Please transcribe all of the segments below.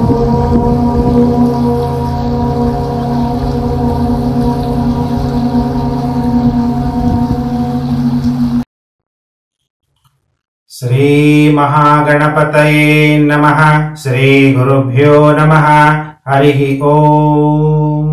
ಶ್ರೀ ಮಹಾಗಣಪತಯೇ ನಮಃ ಶ್ರೀ ಗುರುಭ್ಯೋ ನಮಃ ಹರಿ ಓಂ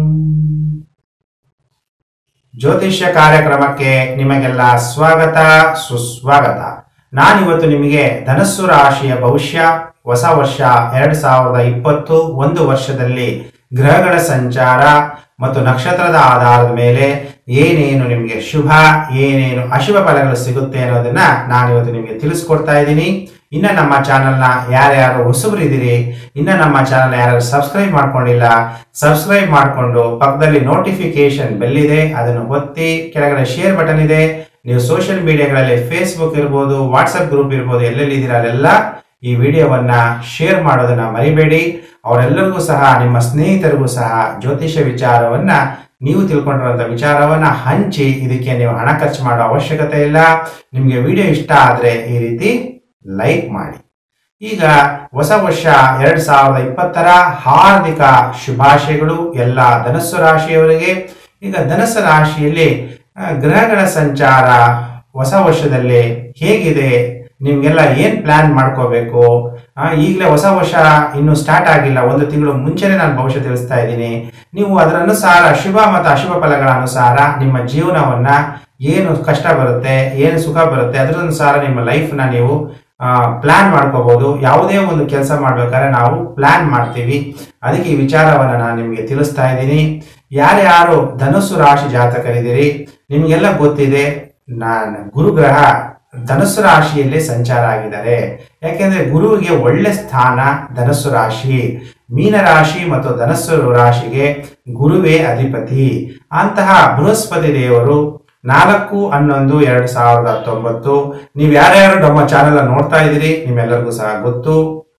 ಜ್ಯೋತಿಷ್ಯ ಕಾರ್ಯಕ್ರಮಕ್ಕೆ ನಿಮಗೆಲ್ಲ ಸ್ವಾಗತ ಸುಸ್ವಾಗತ ನಾನಿವತ್ತು ನಿಮಗೆ ಧನಸ್ಸು ರಾಶಿಯ ಭವಿಷ್ಯ ಹೊಸ ವರ್ಷ ಎರಡ್ ಸಾವಿರದ ಇಪ್ಪತ್ತು ಒಂದು ವರ್ಷದಲ್ಲಿ ಗ್ರಹಗಳ ಸಂಚಾರ ಮತ್ತು ನಕ್ಷತ್ರದ ಆಧಾರದ ಮೇಲೆ ಏನೇನು ನಿಮಗೆ ಶುಭ ಏನೇನು ಅಶುಭ ಫಲಗಳು ಸಿಗುತ್ತೆ ಅನ್ನೋದನ್ನ ನಾನಿವತ್ತು ನಿಮಗೆ ತಿಳಿಸ್ಕೊಡ್ತಾ ಇದ್ದೀನಿ ಇನ್ನ ನಮ್ಮ ಚಾನೆಲ್ನ ಯಾರ್ಯಾರು ಹೊಸಬರಿದ್ದೀರಿ ಇನ್ನ ನಮ್ಮ ಚಾನೆಲ್ ಯಾರು ಸಬ್ಸ್ಕ್ರೈಬ್ ಮಾಡ್ಕೊಂಡಿಲ್ಲ ಸಬ್ಸ್ಕ್ರೈಬ್ ಮಾಡಿಕೊಂಡು ಪಕ್ಕದಲ್ಲಿ ನೋಟಿಫಿಕೇಶನ್ ಬೆಲ್ ಇದೆ ಅದನ್ನು ಒತ್ತಿ ಕೆಳಗಡೆ ಶೇರ್ ಬಟನ್ ಇದೆ ನೀವು ಸೋಷಿಯಲ್ ಮೀಡಿಯಾಗಳಲ್ಲಿ ಫೇಸ್ಬುಕ್ ಇರ್ಬೋದು ವಾಟ್ಸಪ್ ಗ್ರೂಪ್ ಇರ್ಬೋದು ಎಲ್ಲೆಲ್ಲಿದ್ದೀರಾ ಅಲ್ಲೆಲ್ಲ ಈ ವಿಡಿಯೋವನ್ನ ಶೇರ್ ಮಾಡೋದನ್ನ ಮರಿಬೇಡಿ ಅವರೆಲ್ಲರಿಗೂ ಸಹ ನಿಮ್ಮ ಸ್ನೇಹಿತರಿಗೂ ಸಹ ಜ್ಯೋತಿಷ್ಯ ವಿಚಾರವನ್ನ ನೀವು ತಿಳ್ಕೊಂಡಿರುವಂತ ವಿಚಾರವನ್ನ ಹಂಚಿ ಇದಕ್ಕೆ ನೀವು ಹಣ ಖರ್ಚು ಮಾಡೋ ಅವಶ್ಯಕತೆ ಇಲ್ಲ ನಿಮಗೆ ವಿಡಿಯೋ ಇಷ್ಟ ಆದ್ರೆ ಈ ರೀತಿ ಲೈಕ್ ಮಾಡಿ ಈಗ ಹೊಸ ವರ್ಷ ಎರಡ್ ಸಾವಿರದ ಇಪ್ಪತ್ತರ ಹಾರ್ದಿಕ ಶುಭಾಶಯಗಳು ಎಲ್ಲ ಧನಸ್ಸು ರಾಶಿಯವರಿಗೆ ಈಗ ಧನಸ್ಸು ರಾಶಿಯಲ್ಲಿ ಆ, ಗ್ರಹಗಳ ಸಂಚಾರ ಹೊಸ ವರ್ಷದಲ್ಲಿ ಹೇಗಿದೆ ನಿಮ್ಗೆಲ್ಲ ಏನ್ ಪ್ಲಾನ್ ಮಾಡ್ಕೋಬೇಕು ಈಗಲೇ ಹೊಸ ವರ್ಷ ಇನ್ನು ಸ್ಟಾರ್ಟ್ ಆಗಿಲ್ಲ ಒಂದು ತಿಂಗಳು ಮುಂಚೆನೆ ನಾನು ಭವಿಷ್ಯ ತಿಳಿಸ್ತಾ ಇದ್ದೀನಿ ನೀವು ಅದರ ಅನುಸಾರ ಶುಭ ಮತ್ತು ಅಶುಭ ಫಲಗಳ ಅನುಸಾರ ನಿಮ್ಮ ಜೀವನವನ್ನ ಏನು ಕಷ್ಟ ಬರುತ್ತೆ ಏನು ಸುಖ ಬರುತ್ತೆ ಅದರ ಅನುಸಾರ ನಿಮ್ಮ ಲೈಫ್ನ ನೀವು ಪ್ಲಾನ್ ಮಾಡ್ಕೋಬಹುದು ಯಾವುದೇ ಒಂದು ಕೆಲಸ ಮಾಡ್ಬೇಕಾದ್ರೆ ನಾವು ಪ್ಲಾನ್ ಮಾಡ್ತೀವಿ ಅದಕ್ಕೆ ಈ ವಿಚಾರವನ್ನ ನಾನು ನಿಮಗೆ ತಿಳಿಸ್ತಾ ಇದ್ದೀನಿ ಯಾರ್ಯಾರು ಧನುಸ್ಸು ರಾಶಿ ಜಾತಕರಿದ್ದೀರಿ ನಿಮ್ಗೆಲ್ಲ ಗೊತ್ತಿದೆ ನಾನು ಗುರುಗ್ರಹ ಧನುಸ್ಸು ರಾಶಿಯಲ್ಲಿ ಸಂಚಾರ ಆಗಿದ್ದಾರೆ ಯಾಕೆಂದ್ರೆ ಗುರುವಿಗೆ ಒಳ್ಳೆ ಸ್ಥಾನ ಧನಸ್ಸು ರಾಶಿ ಮೀನ ರಾಶಿ ಮತ್ತು ಧನಸ್ಸು ರಾಶಿಗೆ ಗುರುವೇ ಅಧಿಪತಿ ಅಂತಹ ಬೃಹಸ್ಪತಿ ದೇವರು ನಾಲ್ಕು ಹನ್ನೊಂದು ಎರಡ್ ಸಾವಿರದ ಹತ್ತೊಂಬತ್ತು ನೀವು ಯಾರ್ಯಾರು ನಮ್ಮ ಚಾನೆಲ್ ನೋಡ್ತಾ ಇದ್ದೀರಿ ನಿಮ್ಮೆಲ್ಲರಿಗೂ ಸಹ ಗೊತ್ತು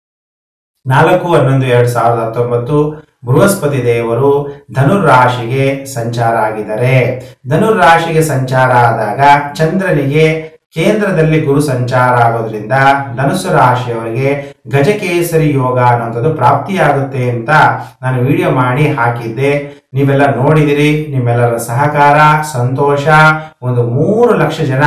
ನಾಲ್ಕು ಹನ್ನೊಂದು ಎರಡ್ ಸಾವಿರದ ಹತ್ತೊಂಬತ್ತು ಬೃಹಸ್ಪತಿ ದೇವರು ಧನುರ್ ರಾಶಿಗೆ ಸಂಚಾರ ಆಗಿದ್ದಾರೆ ಧನುರ್ ರಾಶಿಗೆ ಸಂಚಾರ ಆದಾಗ ಚಂದ್ರನಿಗೆ ಕೇಂದ್ರದಲ್ಲಿ ಗುರು ಸಂಚಾರ ಆಗೋದ್ರಿಂದ ಧನುಸ್ಸು ರಾಶಿಯವರಿಗೆ ಗಜಕೇಸರಿ ಯೋಗ ಅನ್ನುವಂಥದ್ದು ಪ್ರಾಪ್ತಿಯಾಗುತ್ತೆ ಅಂತ ನಾನು ವಿಡಿಯೋ ಮಾಡಿ ಹಾಕಿದ್ದೆ ನೀವೆಲ್ಲ ನೋಡಿದಿರಿ ನಿಮ್ಮೆಲ್ಲರ ಸಹಕಾರ ಸಂತೋಷ ಒಂದು ಮೂರು ಲಕ್ಷ ಜನ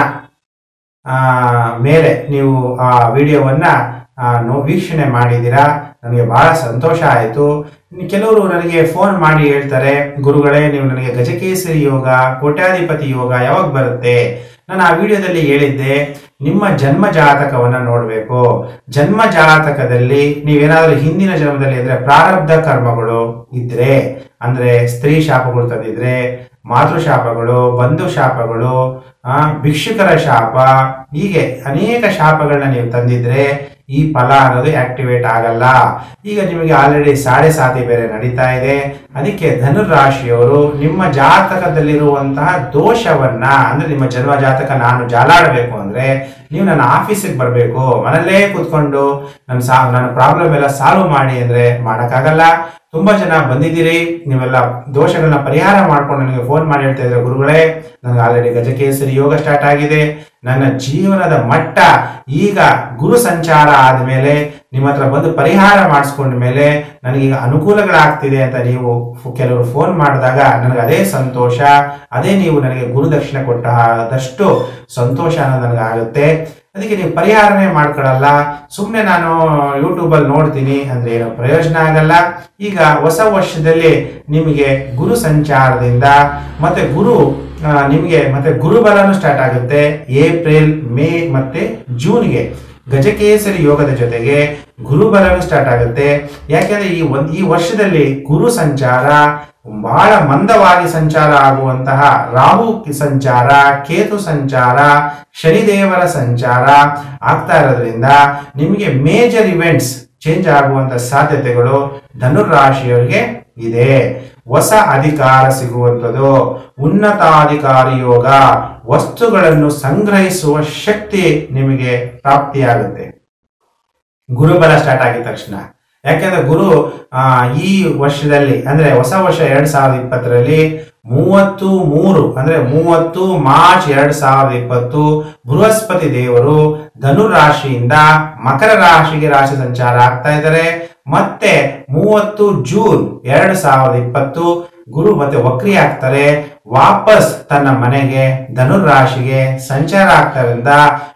ಆ, ಮೇಲೆ ನೀವು ಆ ವಿಡಿಯೋವನ್ನ ಆ, ನೋ ವೀಕ್ಷಣೆ ಮಾಡಿದ್ದೀರಾ ನನಗೆ ಬಹಳ ಸಂತೋಷ ಆಯಿತು ಕೆಲವರು ನನಗೆ ಫೋನ್ ಮಾಡಿ ಹೇಳ್ತಾರೆ ಗುರುಗಳೇ ನೀವು ನನಗೆ ಗಜಕೇಸರಿ ಯೋಗ ಕೋಟ್ಯಾಧಿಪತಿ ಯೋಗ ಯಾವಾಗ ಬರುತ್ತೆ ನಾನು ಆ ವಿಡಿಯೋದಲ್ಲಿ ಹೇಳಿದ್ದೆ ನಿಮ್ಮ ಜನ್ಮ ಜಾತಕವನ್ನ ನೋಡಬೇಕು ಜನ್ಮ ಜಾತಕದಲ್ಲಿ ನೀವೇನಾದ್ರೂ ಹಿಂದಿನ ಜನ್ಮದಲ್ಲಿ ಇದ್ರೆ ಪ್ರಾರಬ್ಧ ಕರ್ಮಗಳು ಇದ್ರೆ ಅಂದ್ರೆ ಸ್ತ್ರೀ ಶಾಪಗಳು ತಂದಿದ್ರೆ ಮಾತೃ ಶಾಪಗಳು ಬಂಧು ಶಾಪಗಳು ಆ ಭಿಕ್ಷುಕರ ಶಾಪ ಹೀಗೆ ಅನೇಕ ಶಾಪಗಳನ್ನ ನೀವು ತಂದಿದ್ರೆ ಈ ಫಲ ಅನ್ನೋದು ಆಕ್ಟಿವೇಟ್ ಆಗಲ್ಲ ಈಗ ನಿಮಗೆ ಆಲ್ರೆಡಿ ಸಾಡೆ ಸಾತಿ ಬೇರೆ ನಡೀತಾ ಇದೆ ಅದಕ್ಕೆ ಧನುರ್ ರಾಶಿಯವರು ನಿಮ್ಮ ಜಾತಕದಲ್ಲಿರುವಂತಹ ದೋಷವನ್ನ ಅಂದ್ರೆ ನಿಮ್ಮ ಜನ್ಮ ಜಾತಕ ನಾನು ಜಾಲಾಡಬೇಕು ಅಂದ್ರೆ ನೀವು ನನ್ನ ಆಫೀಸಿಗೆ ಬರಬೇಕು ಮನಲ್ಲೇ ಕೂತ್ಕೊಂಡು ನನ್ನ ಸಾ ನನ್ನ ಪ್ರಾಬ್ಲಮ್ ಎಲ್ಲ ಸಾಲ್ವ್ ಮಾಡಿ ಅಂದ್ರೆ ಮಾಡೋಕ್ಕಾಗಲ್ಲ ತುಂಬಾ ಜನ ಬಂದಿದ್ದೀರಿ ನೀವೆಲ್ಲ ದೋಷಗಳನ್ನ ಪರಿಹಾರ ಮಾಡ್ಕೊಂಡು ನನಗೆ ಫೋನ್ ಮಾಡಿ ಹೇಳ್ತಾ ಇದ್ರೆ ಗುರುಗಳೇ ನನಗೆ ಆಲ್ರೆಡಿ ಗಜಕೇಸರಿ ಯೋಗ ಸ್ಟಾರ್ಟ್ ಆಗಿದೆ ನನ್ನ ಜೀವನದ ಮಟ್ಟ ಈಗ ಗುರು ಸಂಚಾರ ಆದ್ಮೇಲೆ ನಿಮ್ಮ ಹತ್ರ ಬಂದು ಪರಿಹಾರ ಮಾಡಿಸ್ಕೊಂಡ ಮೇಲೆ ನನಗೀಗ ಅನುಕೂಲಗಳಾಗ್ತಿದೆ ಅಂತ ನೀವು ಫ್- ಕೆಲವರು ಫೋನ್ ಮಾಡಿದಾಗ ನನಗೆ ಅದೇ ಸಂತೋಷ ಅದೇ ನೀವು ನನಗೆ ಗುರುದಕ್ಷಿಣೆ ಕೊಟ್ಟದಷ್ಟು ಸಂತೋಷ ಅನ್ನೋದು ನನಗೆ ಆಗುತ್ತೆ ಅದಕ್ಕೆ ನೀವು ಪರಿಹಾರನೇ ಮಾಡ್ಕೊಳ್ಳಲ್ಲ ಸುಮ್ಮನೆ ನಾನು ಯೂಟ್ಯೂಬಲ್ಲಿ ನೋಡ್ತೀನಿ ಅಂದ್ರೆ ಏನು ಪ್ರಯೋಜನ ಆಗಲ್ಲ ಈಗ ಹೊಸ ವರ್ಷದಲ್ಲಿ ನಿಮಗೆ ಗುರು ಸಂಚಾರದಿಂದ ಮತ್ತೆ ಗುರು ಆ, ನಿಮಗೆ ಮತ್ತೆ ಗುರುಬಲನು ಸ್ಟಾರ್ಟ್ ಆಗುತ್ತೆ ಏಪ್ರಿಲ್ ಮೇ ಮತ್ತೆ ಜೂನ್ಗೆ ಗಜಕೇಸರಿ ಯೋಗದ ಜೊತೆಗೆ ಗುರುಬಲನು ಸ್ಟಾರ್ಟ್ ಆಗುತ್ತೆ ಯಾಕೆಂದ್ರೆ ಈ ಒಂದ್ ಈ ವರ್ಷದಲ್ಲಿ ಗುರು ಸಂಚಾರ ಬಹಳ ಮಂದವಾಗಿ ಸಂಚಾರ ಆಗುವಂತಹ ರಾಹು ಕಿ- ಸಂಚಾರ ಕೇತು ಸಂಚಾರ ಶನಿದೇವರ ಸಂಚಾರ ಆಗ್ತಾ ಇರೋದ್ರಿಂದ ನಿಮಗೆ ಮೇಜರ್ ಇವೆಂಟ್ಸ್ ಚೇಂಜ್ ಆಗುವಂತ ಸಾಧ್ಯತೆಗಳು ಧನುರ್ ರಾಶಿಯವರಿಗೆ ಇದೆ ಹೊಸ ಅಧಿಕಾರ ಸಿಗುವಂಥದ್ದು ಉನ್ನತಾಧಿಕಾರಿ ಯೋಗ ವಸ್ತುಗಳನ್ನು ಸಂಗ್ರಹಿಸುವ ಶಕ್ತಿ ನಿಮಗೆ ಪ್ರಾಪ್ತಿಯಾಗುತ್ತೆ ಗುರುಬಲ ಸ್ಟಾರ್ಟ್ ಆಗಿದ ತಕ್ಷಣ ಯಾಕೆಂದ್ರೆ ಗುರು ಆ, ಈ ವರ್ಷದಲ್ಲಿ ಅಂದ್ರೆ ಹೊಸ ವರ್ಷ ಎರಡ್ ಸಾವಿರದ ಇಪ್ಪತ್ತರಲ್ಲಿ ಮೂವತ್ತು ಮೂರು ಅಂದ್ರೆ ಮೂವತ್ತು ಮಾರ್ಚ್ ಎರಡ್ ಸಾವಿರದ ಇಪ್ಪತ್ತು ಬೃಹಸ್ಪತಿ ದೇವರು ಧನು ರಾಶಿಯಿಂದ ಮಕರ ರಾಶಿಗೆ ರಾಶಿ ಸಂಚಾರ ಆಗ್ತಾ ಇದ್ದಾರೆ ಮತ್ತೆ ಮೂವತ್ತು ಜೂನ್ ಎರಡು ಸಾವಿರದ ಇಪ್ಪತ್ತು ಗುರು ಮತ್ತೆ ವಕ್ರಿ ಆಗ್ತಾರೆ ವಾಪಸ್ ತನ್ನ ಮನೆಗೆ ಧನುರ್ ರಾಶಿಗೆ ಸಂಚಾರ ಆಗ್ತಾರಿಂದ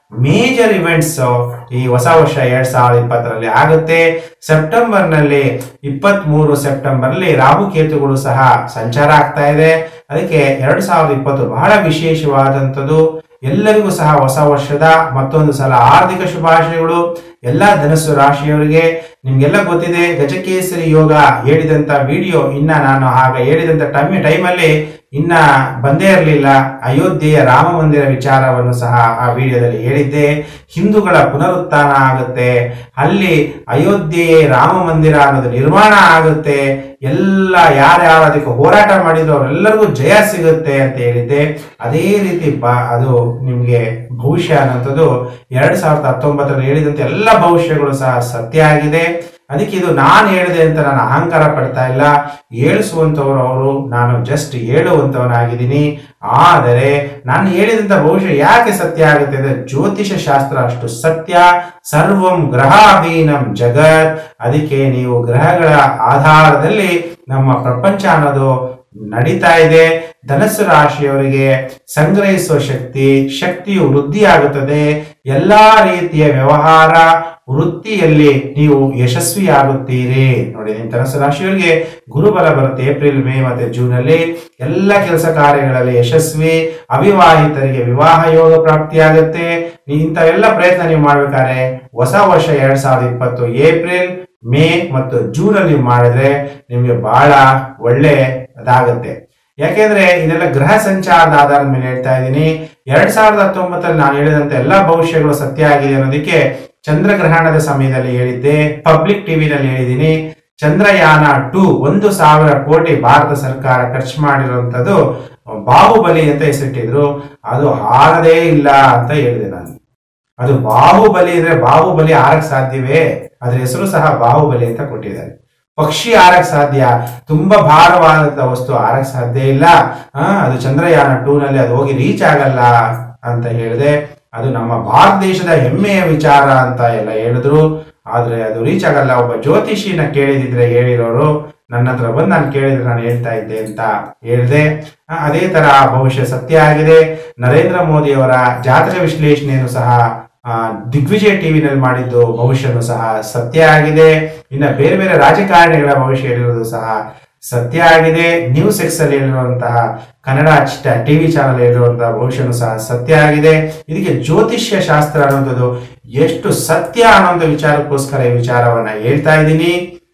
ಮೇಜರ್ ಇವೆಂಟ್ಸ್ ಈ ಹೊಸ ವರ್ಷ ಎರಡ್ ಸಾವಿರದ ಇಪ್ಪತ್ತರಲ್ಲಿ ಆಗುತ್ತೆ ಸೆಪ್ಟೆಂಬರ್ ನಲ್ಲಿ ಇಪ್ಪತ್ತ್ ಮೂರು ಸೆಪ್ಟೆಂಬರ್ ಅಲ್ಲಿ ರಾಹುಕೇತುಗಳು ಸಹ ಸಂಚಾರ ಆಗ್ತಾ ಇದೆ ಅದಕ್ಕೆ ಎರಡ್ ಸಾವಿರದ ಇಪ್ಪತ್ತು ಬಹಳ ವಿಶೇಷವಾದಂಥದ್ದು ಎಲ್ಲರಿಗೂ ಸಹ ಹೊಸ ವರ್ಷದ ಮತ್ತೊಂದು ಸಲ ಆರ್ಥಿಕ ಶುಭಾಶಯಗಳು ಎಲ್ಲ ಧನಸ್ಸು ರಾಶಿಯವರಿಗೆ ನಿಮ್ಗೆಲ್ಲ ಗೊತ್ತಿದೆ ಗಜಕೇಸರಿ ಯೋಗ ಹೇಳಿದಂತ ವಿಡಿಯೋ ಇನ್ನ ನಾನು ಆಗ ಹೇಳಿದಂತ ಟೈಮ್ ಟೈಮಲ್ಲಿ ಇನ್ನ ಬಂದೇ ಇರಲಿಲ್ಲ ಅಯೋಧ್ಯೆಯ ರಾಮ ಮಂದಿರ ವಿಚಾರವನ್ನು ಸಹ ಆ ವಿಡಿಯೋದಲ್ಲಿ ಹೇಳಿದ್ದೆ ಹಿಂದೂಗಳ ಪುನರುತ್ಥಾನ ಆಗುತ್ತೆ ಅಲ್ಲಿ ಅಯೋಧ್ಯೆಯೇ ರಾಮ ಮಂದಿರ ಅನ್ನೋದು ನಿರ್ಮಾಣ ಆಗುತ್ತೆ ಎಲ್ಲ ಯಾರ್ಯಾರು ಅದಕ್ಕೆ ಹೋರಾಟ ಮಾಡಿದ್ರು ಅವರೆಲ್ಲರಿಗೂ ಜಯ ಸಿಗುತ್ತೆ ಅಂತ ಹೇಳಿದ್ದೆ ಅದೇ ರೀತಿ ಬ ಅದು ನಿಮ್ಗೆ ಭವಿಷ್ಯ ಅನ್ನೋಂಥದ್ದು ಎರಡ್ ಸಾವಿರದ ಹತ್ತೊಂಬತ್ತರಲ್ಲಿ ಹೇಳಿದಂತೆ ಎಲ್ಲ ಭವಿಷ್ಯಗಳು ಸಹ ಸತ್ಯ ಆಗಿದೆ ಅದಕ್ಕೆ ಇದು ನಾನು ಹೇಳಿದೆ ಅಂತ ನಾನು ಅಹಂಕಾರ ಪಡ್ತಾ ಇಲ್ಲ ಹೇಳಿಸುವಂತವರು ಅವರು ನಾನು ಜಸ್ಟ್ ಹೇಳುವಂತವನಾಗಿದ್ದೀನಿ ಆದರೆ ನಾನು ಹೇಳಿದಂತ ಭವಿಷ್ಯ ಯಾಕೆ ಸತ್ಯ ಆಗುತ್ತೆ ಅಂದ್ರೆ ಜ್ಯೋತಿಷ ಶಾಸ್ತ್ರ ಅಷ್ಟು ಸತ್ಯ ಸರ್ವಂ ಗ್ರಹಾಧೀನಂ ಜಗತ್ ಅದಕ್ಕೆ ನೀವು ಗ್ರಹಗಳ ಆಧಾರದಲ್ಲಿ ನಮ್ಮ ಪ್ರಪಂಚ ಅನ್ನೋದು ನಡೀತಾ ಇದೆ ಧನಸ್ಸು ರಾಶಿಯವರಿಗೆ ಸಂಗ್ರಹಿಸುವ ಶಕ್ತಿ ಶಕ್ತಿಯು ವೃದ್ಧಿ ಆಗುತ್ತದೆ ಎಲ್ಲಾ ರೀತಿಯ ವ್ಯವಹಾರ ವೃತ್ತಿಯಲ್ಲಿ ನೀವು ಯಶಸ್ವಿಯಾಗುತ್ತೀರಿ ನೋಡಿ ನಿಮ್ಮ ಧನಸ್ಸು ರಾಶಿಯವರಿಗೆ ಗುರುಬಲ ಬರುತ್ತೆ ಏಪ್ರಿಲ್ ಮೇ ಮತ್ತೆ ಜೂನ್ ಅಲ್ಲಿ ಎಲ್ಲ ಕೆಲಸ ಕಾರ್ಯಗಳಲ್ಲಿ ಯಶಸ್ವಿ ಅವಿವಾಹಿತರಿಗೆ ವಿವಾಹ ಯೋಗ ಪ್ರಾಪ್ತಿಯಾಗುತ್ತೆ ನೀವು ಇಂಥವೆಲ್ಲ ಪ್ರಯತ್ನ ನೀವು ಮಾಡ್ಬೇಕಾದ್ರೆ ಹೊಸ ವರ್ಷ ಎರಡ್ ಸಾವಿರದ ಇಪ್ಪತ್ತು ಏಪ್ರಿಲ್ ಮೇ ಮತ್ತು ಜೂನ್ ಅಲ್ಲಿ ಮಾಡಿದ್ರೆ ನಿಮ್ಗೆ ಬಹಳ ಒಳ್ಳೆ ಅದಾಗತ್ತೆ ಯಾಕೆಂದ್ರೆ ಇದೆಲ್ಲ ಗ್ರಹ ಸಂಚಾರದ ಆಧಾರದ ಮೇಲೆ ಹೇಳ್ತಾ ಇದ್ದೀನಿ ಎರಡ್ ಸಾವಿರದ ಹತ್ತೊಂಬತ್ತರಲ್ಲಿ ನಾನು ಹೇಳಿದಂತೆ ಎಲ್ಲಾ ಭವಿಷ್ಯಗಳು ಸತ್ಯ ಆಗಿದೆ ಅನ್ನೋದಕ್ಕೆ ಚಂದ್ರಗ್ರಹಣದ ಸಮಯದಲ್ಲಿ ಹೇಳಿದ್ದೆ ಪಬ್ಲಿಕ್ ಟಿವಿನಲ್ಲಿ ಹೇಳಿದ್ದೀನಿ ಚಂದ್ರಯಾನ ಟು ಒಂದು ಸಾವಿರ ಕೋಟಿ ಭಾರತ ಸರ್ಕಾರ ಖರ್ಚು ಮಾಡಿರುವಂತದ್ದು ಬಾಹುಬಲಿ ಅಂತ ಹೆಸರಿಟ್ಟಿದ್ರು ಅದು ಹಾರದೇ ಇಲ್ಲ ಅಂತ ಹೇಳಿದೆ ನಾನು ಅದು ಬಾಹುಬಲಿ ಅಂದ್ರೆ ಬಾಹುಬಲಿ ಹಾರಕ್ ಸಾಧ್ಯವೇ ಅದ್ರ ಹೆಸರು ಸಹ ಬಾಹುಬಲಿ ಅಂತ ಕೊಟ್ಟಿದ್ದಾರೆ ಪಕ್ಷಿ ಹಾರಕ್ ಸಾಧ್ಯ ತುಂಬಾ ಭಾರವಾದ ವಸ್ತು ಹಾರಕ್ ಸಾಧ್ಯ ಇಲ್ಲ ಆ, ಅದು ಚಂದ್ರಯಾನ ಟೂ ನಲ್ಲಿ ಅದು ಹೋಗಿ ರೀಚ್ ಆಗಲ್ಲ ಅಂತ ಹೇಳಿದೆ ಅದು ನಮ್ಮ ಭಾರತ ದೇಶದ ಹೆಮ್ಮೆಯ ವಿಚಾರ ಅಂತ ಎಲ್ಲ ಹೇಳಿದ್ರು ಆದ್ರೆ ಅದು ರೀಚ್ ಆಗಲ್ಲ ಒಬ್ಬ ಜ್ಯೋತಿಷಿನ ಕೇಳಿದಿದ್ರೆ ಹೇಳಿರೋರು ನನ್ನ ಹತ್ರ ಬಂದು ನಾನು ಕೇಳಿದ್ರೆ ನಾನು ಹೇಳ್ತಾ ಇದ್ದೆ ಅಂತ ಹೇಳಿದೆ ಆ, ಅದೇ ತರ ಆ ಭವಿಷ್ಯ ಸತ್ಯ ಆಗಿದೆ ನರೇಂದ್ರ ಮೋದಿ ಅವರ ಜಾತಕ ವಿಶ್ಲೇಷಣೆಯನ್ನು ಸಹ ಆ, ದಿಗ್ವಿಜಯ ಟಿವಿನಲ್ಲಿ ಮಾಡಿದ್ದು ಭವಿಷ್ಯನು ಸಹ ಸತ್ಯ ಆಗಿದೆ ಇನ್ನ ಬೇರೆ ಬೇರೆ ರಾಜಕಾರಣಿಗಳ ಭವಿಷ್ಯ ಹೇಳಿರೋದು ಸಹ ಸತ್ಯ ಆಗಿದೆ ನ್ಯೂಸ್ ಎಕ್ಸ್ ಅಲ್ಲಿ ಹೇಳಿರುವಂತಹ ಕನ್ನಡ ಟಿವಿ ಚಾನಲ್ ಹೇಳಿರುವಂತಹ ಭವಿಷ್ಯನು ಸಹ ಸತ್ಯ ಆಗಿದೆ ಇದಕ್ಕೆ ಜ್ಯೋತಿಷ್ಯ ಶಾಸ್ತ್ರ ಅನ್ನೋಂಥದ್ದು ಎಷ್ಟು ಸತ್ಯ ಅನ್ನೋ ವಿಚಾರಕ್ಕೋಸ್ಕರ ಈ ವಿಚಾರವನ್ನ ಹೇಳ್ತಾ ಇದ್ದೀನಿ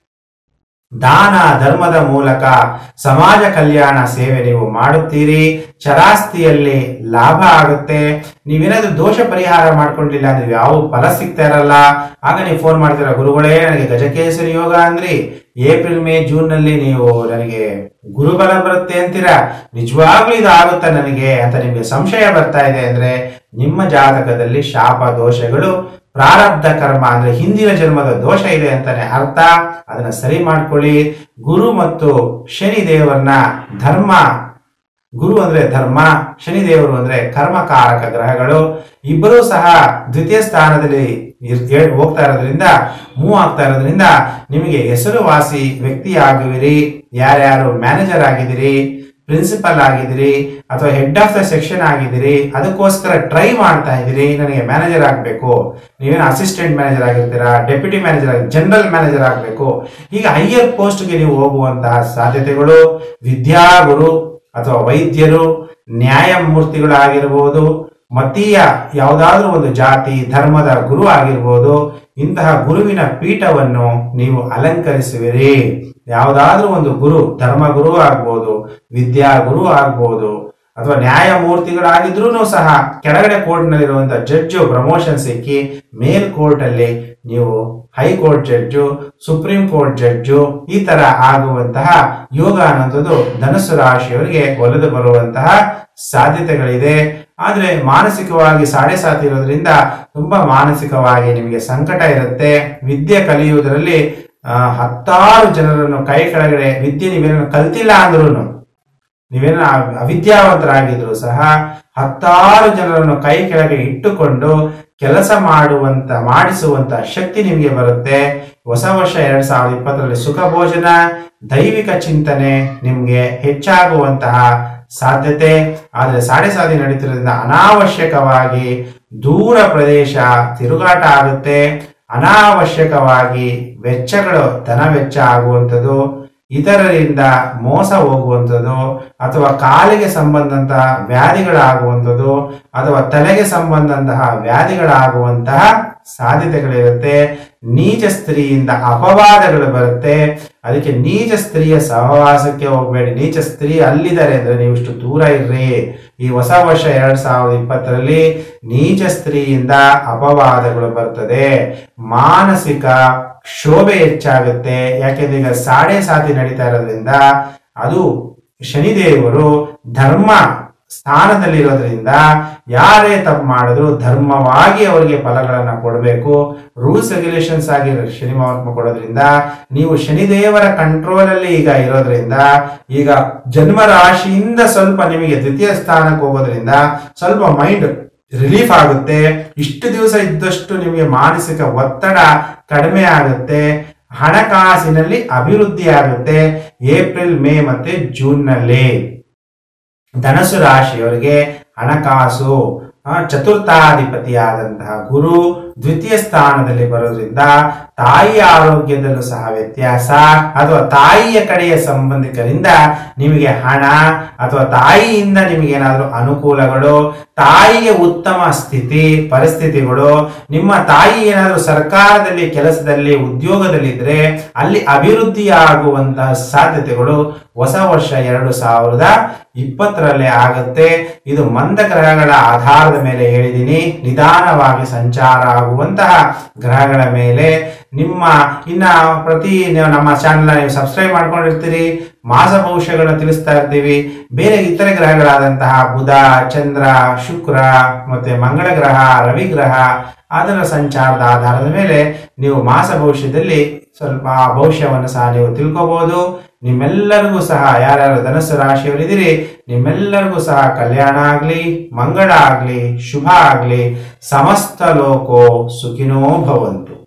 ದಾನ ಧರ್ಮದ ಮೂಲಕ ಸಮಾಜ ಕಲ್ಯಾಣ ಸೇವೆ ನೀವು ಮಾಡುತ್ತೀರಿ ಚರಾಸ್ತಿಯಲ್ಲಿ ಲಾಭ ಆಗುತ್ತೆ ನೀವೇನಾದ್ರೂ ದೋಷ ಪರಿಹಾರ ಮಾಡ್ಕೊಂಡಿಲ್ಲ ಅಂದ್ರೆ ಯಾವ ಫಲ ಸಿಗ್ತಾ ಇರಲ್ಲ ಆಗ ನೀವು ಫೋನ್ ಮಾಡ್ತೀರಾ ಗುರುಗಳೇ ನನಗೆ ಗಜಕೇಸರಿ ಯೋಗ ಅಂದ್ರಿ ಏಪ್ರಿಲ್ ಮೇ ಜೂನ್ ನಲ್ಲಿ ನೀವು ನನಗೆ ಗುರುಬಲ ಬರುತ್ತೆ ಅಂತೀರಾ ನಿಜವಾಗ್ಲೂ ಇದು ಆಗುತ್ತಾ ನನಗೆ ಅಂತ ನಿಮ್ಗೆ ಸಂಶಯ ಬರ್ತಾ ಇದೆ ಅಂದ್ರೆ ನಿಮ್ಮ ಜಾತಕದಲ್ಲಿ ಶಾಪ ದೋಷಗಳು ಪ್ರಾರಬ್ಧ ಕರ್ಮ ಅಂದ್ರೆ ಹಿಂದಿನ ಜನ್ಮದ ದೋಷ ಇದೆ ಅಂತಾನೆ ಅರ್ಥ ಅದನ್ನ ಸರಿ ಮಾಡ್ಕೊಳ್ಳಿ ಗುರು ಮತ್ತು ಶನಿ ದೇವರನ್ನ ಧರ್ಮ ಗುರು ಅಂದ್ರೆ ಧರ್ಮ ಶನಿ ದೇವರು ಅಂದ್ರೆ ಕರ್ಮಕಾರಕ ಗ್ರಹಗಳು ಇಬ್ಬರೂ ಸಹ ದ್ವಿತೀಯ ಸ್ಥಾನದಲ್ಲಿ ಇರ್- ಏ- ಹೋಗ್ತಾ ಇರೋದ್ರಿಂದ ಮೂವ್ ಆಗ್ತಾ ಇರೋದ್ರಿಂದ ನಿಮಗೆ ಹೆಸರುವಾಸಿ ವ್ಯಕ್ತಿ ಆಗುವಿರಿ ಯಾರ್ಯಾರು ಮ್ಯಾನೇಜರ್ ಆಗಿದ್ದೀರಿ ಪ್ರಿನ್ಸಿಪಲ್ ಆಗಿದ್ದೀರಿ ಅಥವಾ ಹೆಡ್ ಆಫ್ ದ ಸೆಕ್ಷನ್ ಆಗಿದ್ದೀರಿ ಅದಕ್ಕೋಸ್ಕರ ಟ್ರೈ ಮಾಡ್ತಾ ಇದ್ದೀರಿ ನನಗೆ ಮ್ಯಾನೇಜರ್ ಆಗಬೇಕು ನೀವೇನು ಅಸಿಸ್ಟೆಂಟ್ ಮ್ಯಾನೇಜರ್ ಆಗಿರ್ತೀರಾ ಡೆಪ್ಯೂಟಿ ಮ್ಯಾನೇಜರ್ ಆಗಿ ಜನರಲ್ ಮ್ಯಾನೇಜರ್ ಆಗಬೇಕು ಈಗ ಹೈಯರ್ ಪೋಸ್ಟ್ಗೆ ನೀವು ಹೋಗುವಂತಹ ಸಾಧ್ಯತೆಗಳು ವಿದ್ಯಾಗುರು ಅಥವಾ ವೈದ್ಯರು ನ್ಯಾಯಮೂರ್ತಿಗಳಾಗಿರ್ಬೋದು ಮತೀಯ ಯಾವುದಾದ್ರೂ ಒಂದು ಜಾತಿ ಧರ್ಮದ ಗುರು ಆಗಿರ್ಬೋದು ಇಂತಹ ಗುರುವಿನ ಪೀಠವನ್ನು ನೀವು ಅಲಂಕರಿಸುವಿರಿ ಯಾವುದಾದ್ರೂ ಒಂದು ಗುರು ಧರ್ಮಗುರು ಆಗ್ಬೋದು ವಿದ್ಯಾಗುರು ಆಗ್ಬೋದು ಅಥವಾ ನ್ಯಾಯಮೂರ್ತಿಗಳಾಗಿದ್ರೂ ಸಹ ಕೆಳಗಡೆ ಕೋರ್ಟ್ ನಲ್ಲಿರುವಂತಹ ಜಡ್ಜು ಪ್ರಮೋಷನ್ ಸಿಕ್ಕಿ ಮೇಲ್ ಕೋರ್ಟ್ ಅಲ್ಲಿ ನೀವು high court judge supreme court judge ಈ ತರ ಆಗುವಂತಹ ಯೋಗ ಅನ್ನೋದು ಧನಸ್ಸು ರಾಶಿಯವರಿಗೆ ಒಲಿದು ಬರುವಂತಹ ಸಾಧ್ಯತೆಗಳಿದೆ ಆದ್ರೆ ಮಾನಸಿಕವಾಗಿ ಸಾಡೆ ಸಾತಿ ಇರೋದ್ರಿಂದ ತುಂಬಾ ಮಾನಸಿಕವಾಗಿ ನಿಮಗೆ ಸಂಕಟ ಇರುತ್ತೆ ವಿದ್ಯೆ ಕಲಿಯುವುದರಲ್ಲಿ ಆ, ಹತ್ತಾರು ಜನರನ್ನು ಕೈ ಕೆಳಗಡೆ ವಿದ್ಯೆ ನೀವೇನೋ ಕಲ್ತಿಲ್ಲ ಅಂದ್ರೂ ನೀವೇನೋ ಅವಿದ್ಯಾವಂತರಾಗಿದ್ರು ಸಹ ಹತ್ತಾರು ಜನರನ್ನು ಕೈ ಕೆಳಗೆ ಇಟ್ಟುಕೊಂಡು ಕೆಲಸ ಮಾಡುವಂತ ಮಾಡಿಸುವಂತ ಶಕ್ತಿ ನಿಮಗೆ ಬರುತ್ತೆ ಹೊಸ ವರ್ಷ ಎರಡ್ ಸಾವಿರದ ಇಪ್ಪತ್ತರಲ್ಲಿ ಸುಖ ಭೋಜನ ದೈವಿಕ ಚಿಂತನೆ ನಿಮ್ಗೆ ಹೆಚ್ಚಾಗುವಂತಹ ಸಾಧ್ಯತೆ ಆದರೆ ಸಾಡೆ ಸಾಧಿ ನಡೀತಿರೋದ್ರಿಂದ ಅನಾವಶ್ಯಕವಾಗಿ ದೂರ ಪ್ರದೇಶ ತಿರುಗಾಟ ಆಗುತ್ತೆ ಅನಾವಶ್ಯಕವಾಗಿ ವೆಚ್ಚಗಳು ಧನ ವೆಚ್ಚ ಆಗುವಂಥದ್ದು ಇತರರಿಂದ ಮೋಸ ಹೋಗುವಂಥದ್ದು ಅಥವಾ ಕಾಲಿಗೆ ಸಂಬಂಧಂತಹ ವ್ಯಾಧಿಗಳಾಗುವಂಥದ್ದು ಅಥವಾ ತಲೆಗೆ ಸಂಬಂಧಂತಹ ವ್ಯಾಧಿಗಳಾಗುವಂತಹ ಸಾಧ್ಯತೆಗಳಿರುತ್ತೆ ನೀಚ ಸ್ತ್ರೀಯಿಂದ ಅಪವಾದಗಳು ಬರುತ್ತೆ ಅದಕ್ಕೆ ನೀಚ ಸ್ತ್ರೀಯ ಸಹವಾಸಕ್ಕೆ ಹೋಗಬೇಡಿ ನೀಚ ಸ್ತ್ರೀ ಅಲ್ಲಿದ್ದಾರೆ ಅಂದ್ರೆ ನೀವು ಇಷ್ಟು ದೂರ ಇರ್ರಿ ಈ ಹೊಸ ವರ್ಷ ಎರಡ್ ಸಾವಿರದ ಇಪ್ಪತ್ತರಲ್ಲಿ ನೀಚ ಸ್ತ್ರೀಯಿಂದ ಅಪವಾದಗಳು ಬರ್ತದೆ ಮಾನಸಿಕ ಕ್ಷೋಭೆ ಹೆಚ್ಚಾಗುತ್ತೆ ಯಾಕೆಂದ್ರೆ ಈಗ ಸಾಡೆ ಸಾತಿ ನಡೀತಾ ಇರೋದ್ರಿಂದ ಅದು ಶನಿದೇವರು ಧರ್ಮ ಸ್ಥಾನದಲ್ಲಿರೋದ್ರಿಂದ ಯಾರೇ ತಪ್ಪು ಮಾಡಿದ್ರು ಧರ್ಮವಾಗಿ ಅವರಿಗೆ ಫಲಗಳನ್ನ ಕೊಡಬೇಕು ರೂಲ್ಸ್ ರೆಗ್ಯುಲೇಷನ್ಸ್ ಆಗಿ ಶನಿ ಮಹಾತ್ಮ ಕೊಡೋದ್ರಿಂದ ನೀವು ಶನಿದೇವರ ಕಂಟ್ರೋಲ್ ಅಲ್ಲಿ ಈಗ ಇರೋದ್ರಿಂದ ಈಗ ಜನ್ಮ ರಾಶಿಯಿಂದ ಸ್ವಲ್ಪ ನಿಮಗೆ ದ್ವಿತೀಯ ಸ್ಥಾನಕ್ಕೆ ಹೋಗೋದ್ರಿಂದ ಸ್ವಲ್ಪ ಮೈಂಡ್ ರಿಲೀಫ್ ಆಗುತ್ತೆ ಇಷ್ಟು ದಿವಸ ಇದ್ದಷ್ಟು ನಿಮಗೆ ಮಾನಸಿಕ ಒತ್ತಡ ಕಡಿಮೆ ಆಗುತ್ತೆ ಹಣಕಾಸಿನಲ್ಲಿ ಅಭಿವೃದ್ಧಿ ಆಗುತ್ತೆ ಏಪ್ರಿಲ್ ಮೇ ಮತ್ತೆ ಜೂನ್ ನಲ್ಲಿ ಧನಸು ರಾಶಿಯವರಿಗೆ ಹಣಕಾಸು ಆ, ಚತುರ್ಥಾಧಿಪತಿಯಾದಂತಹ ಗುರು ದ್ವಿತೀಯ ಸ್ಥಾನದಲ್ಲಿ ಬರೋದ್ರಿಂದ ತಾಯಿಯ ಆರೋಗ್ಯದಲ್ಲೂ ಸಹ ವ್ಯತ್ಯಾಸ ಅಥವಾ ತಾಯಿಯ ಕಡೆಯ ಸಂಬಂಧಿಕರಿಂದ ನಿಮಗೆ ಹಣ ಅಥವಾ ತಾಯಿಯಿಂದ ನಿಮಗೆ ಏನಾದರೂ ಅನುಕೂಲಗಳು ತಾಯಿಗೆ ಉತ್ತಮ ಸ್ಥಿತಿ ಪರಿಸ್ಥಿತಿಗಳು ನಿಮ್ಮ ತಾಯಿ ಏನಾದರೂ ಸರ್ಕಾರದಲ್ಲಿ ಕೆಲಸದಲ್ಲಿ ಉದ್ಯೋಗದಲ್ಲಿದ್ರೆ ಅಲ್ಲಿ ಅಭಿವೃದ್ಧಿ ಆಗುವಂತಹ ಸಾಧ್ಯತೆಗಳು ಹೊಸ ವರ್ಷ ಎರಡು ಸಾವಿರದ ಇಪ್ಪತ್ತರಲ್ಲೇ ಆಗುತ್ತೆ ಇದು ಮಂದ ಗ್ರಹಗಳ ಆಧಾರದ ಮೇಲೆ ಹೇಳಿದ್ದೀನಿ ನಿಧಾನವಾಗಿ ಸಂಚಾರ ಆಗುವಂತಹ ಗ್ರಹಗಳ ಮೇಲೆ ನಿಮ್ಮ ಇನ್ನ ಪ್ರತಿ ನೀವು ನಮ್ಮ ಚಾನೆಲ್ ನೀವು ಸಬ್ಸ್ಕ್ರೈಬ್ ಮಾಡ್ಕೊಂಡಿರ್ತೀರಿ ಮಾಸ ಭವಿಷ್ಯಗಳನ್ನು ತಿಳಿಸ್ತಾ ಇರ್ತೀವಿ ಬೇರೆ ಇತರೆ ಗ್ರಹಗಳಾದಂತಹ ಬುಧ ಚಂದ್ರ ಶುಕ್ರ ಮತ್ತೆ ಮಂಗಳ ಗ್ರಹ ರವಿ ಗ್ರಹ ಅದರ ಸಂಚಾರದ ಆಧಾರದ ಮೇಲೆ ನೀವು ಮಾಸ ಭವಿಷ್ಯದಲ್ಲಿ ಸ್ವಲ್ಪ ಆ ಭವಿಷ್ಯವನ್ನು ಸಹ ನೀವು ತಿಳ್ಕೋಬಹುದು ನಿಮ್ಮೆಲ್ಲರಿಗೂ ಸಹ ಯಾರ್ಯಾರು ಧನಸ್ಸು ರಾಶಿಯವರಿದ್ದೀರಿ ನಿಮ್ಮೆಲ್ಲರಿಗೂ ಸಹ ಕಲ್ಯಾಣ ಆಗ್ಲಿ ಮಂಗಳ ಆಗ್ಲಿ ಶುಭ ಆಗ್ಲಿ ಸಮಸ್ತ ಲೋಕೋ ಸುಖಿನೋ ಭವಂತು